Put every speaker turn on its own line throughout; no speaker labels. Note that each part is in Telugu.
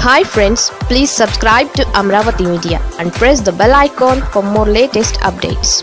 hi friends please subscribe to Amaravati media and press the bell icon for more latest updates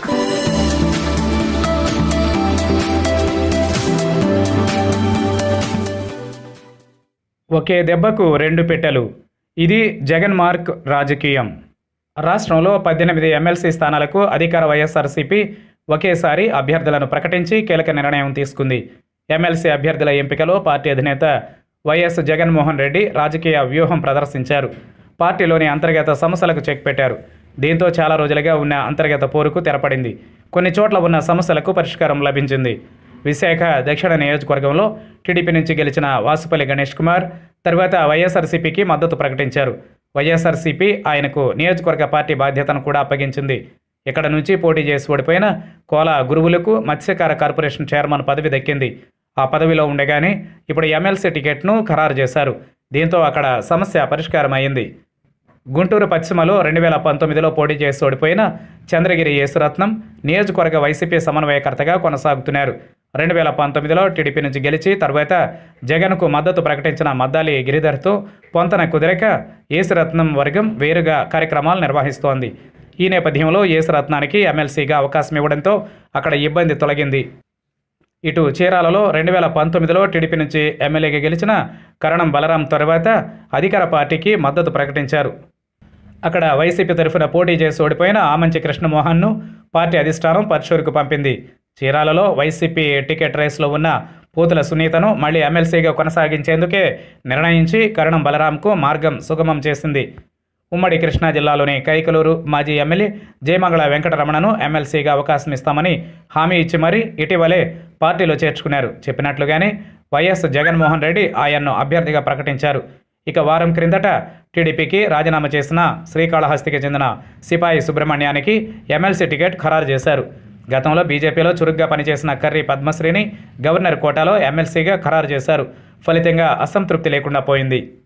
ఒకే దెబ్బకు రెండు పెట్టెలు ఇది జగన్ మార్క్ రాజకీయం రాష్ట్రంలో పద్దెనిమిది ఎమ్మెల్సీ స్థానాలకు అధికార వైఎస్ఆర్సీపీ ఒకేసారి అభ్యర్థులను ప్రకటించి కీలక నిర్ణయం తీసుకుంది ఎమ్మెల్సీ అభ్యర్థుల ఎంపికలో పార్టీ అధినేత వైఎస్ జగన్మోహన్ రెడ్డి రాజకీయ వ్యూహం ప్రదర్శించారు పార్టీలోని అంతర్గత సమస్యలకు చెక్ పెట్టారు దీంతో చాలా రోజులుగా ఉన్న అంతర్గత పోరుకు తెరపడింది కొన్ని చోట్ల ఉన్న సమస్యలకు పరిష్కారం లభించింది విశాఖ దక్షిణ నియోజకవర్గంలో టీడీపీ నుంచి గెలిచిన వాసుపల్లి గణేష్ కుమార్ తర్వాత వైఎస్ఆర్సీపీకి మద్దతు ప్రకటించారు వైఎస్ఆర్సీపీ ఆయనకు నియోజకవర్గ పార్టీ బాధ్యతను కూడా అప్పగించింది ఇక్కడ నుంచి పోటీ చేసి ఓడిపోయిన కోల గురువులకు మత్స్యకార కార్పొరేషన్ చైర్మన్ పదవి దక్కింది ఆ పదవిలో ఉండగానే ఇప్పుడు ఎమ్మెల్సీ టికెట్ను ఖరారు చేశారు దీంతో అక్కడ సమస్య పరిష్కారం అయింది గుంటూరు పశ్చిమలో రెండు వేల పంతొమ్మిదిలో పోటీ చేసి ఓడిపోయిన చంద్రగిరి యేసురత్నం నియోజకవర్గ వైసీపీ సమన్వయకర్తగా కొనసాగుతున్నారు రెండు వేల పంతొమ్మిదిలో టీడీపీ నుంచి గెలిచి తర్వాత జగన్కు మద్దతు ప్రకటించిన మద్దాలి గిరిధర్తో పొంతన కుదిరక యేసురత్నం వర్గం వేరుగా కార్యక్రమాలు నిర్వహిస్తోంది ఈ నేపథ్యంలో యేసురత్నానికి ఎమ్మెల్సీగా అవకాశం ఇవ్వడంతో అక్కడ ఇబ్బంది తొలగింది ఇటు చీరాలలో రెండు వేల పంతొమ్మిదిలో టీడీపీ నుంచి ఎమ్మెల్యేగా గెలిచిన కరణం బలరాం తర్వాత అధికార పార్టీకి మద్దతు ప్రకటించారు అక్కడ వైసీపీ తరఫున పోటీ చేసి ఓడిపోయిన ఆమంచి కృష్ణమోహన్ను పార్టీ అధిష్టానం పర్చూరుకు పంపింది చీరాలలో వైసీపీ టికెట్ రేసులో ఉన్న పూతుల సునీతను మళ్లీ ఎమ్మెల్సీగా కొనసాగించేందుకే నిర్ణయించి కరణం బలరాంకు మార్గం సుగమం చేసింది ఉమ్మడి కృష్ణా జిల్లాలోని కైకలూరు మాజీ ఎమ్మెల్యే జయమంగళ వెంకటరమణను ఎమ్మెల్సీగా అవకాశం ఇస్తామని హామీ ఇచ్చి మరీ ఇటీవలే పార్టీలో చేర్చుకున్నారు చెప్పినట్లుగానే వైఎస్ జగన్మోహన్ రెడ్డి ఆయన్ను అభ్యర్థిగా ప్రకటించారు ఇక వారం క్రిందట టీడీపీకి రాజీనామా చేసిన శ్రీకాళహస్తికి చెందిన సిపాయి సుబ్రహ్మణ్యానికి ఎమ్మెల్సీ టికెట్ ఖరారు చేశారు గతంలో బీజేపీలో చురుగ్గా పనిచేసిన కర్రీ పద్మశ్రీని గవర్నర్ కోటాలో ఎమ్మెల్సీగా ఖరారు చేశారు ఫలితంగా అసంతృప్తి లేకుండా పోయింది